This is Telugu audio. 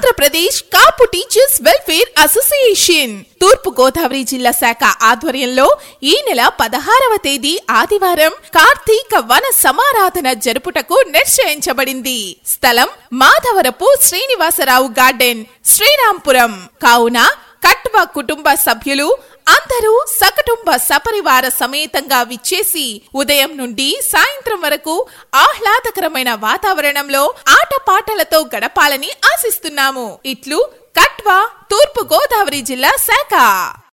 Andhra Pradesh Kapu teachers welfare association తూర్పు గోదావరి జిల్లా శాఖ ఆధ్వర్యంలో ఈ నెల పదహారవ తేదీ ఆదివారం కార్తీక వన సమారాధన జరుపుటకు నిశ్చయించబడింది స్థలం మాధవరపు శ్రీనివాసరావు గార్డెన్ శ్రీరాంపురం కావున కట్వ కుటుంబ సభ్యులు అందరూ సకుటుంబ సపరివార సమేతంగా విచ్చేసి ఉదయం నుండి సాయంత్రం వరకు ఆహ్లాదకరమైన వాతావరణంలో ఆటపాటలతో గడపాలని ఆశిస్తున్నాము ఇట్లు కట్వ తూర్పు గోదావరి జిల్లా శాఖ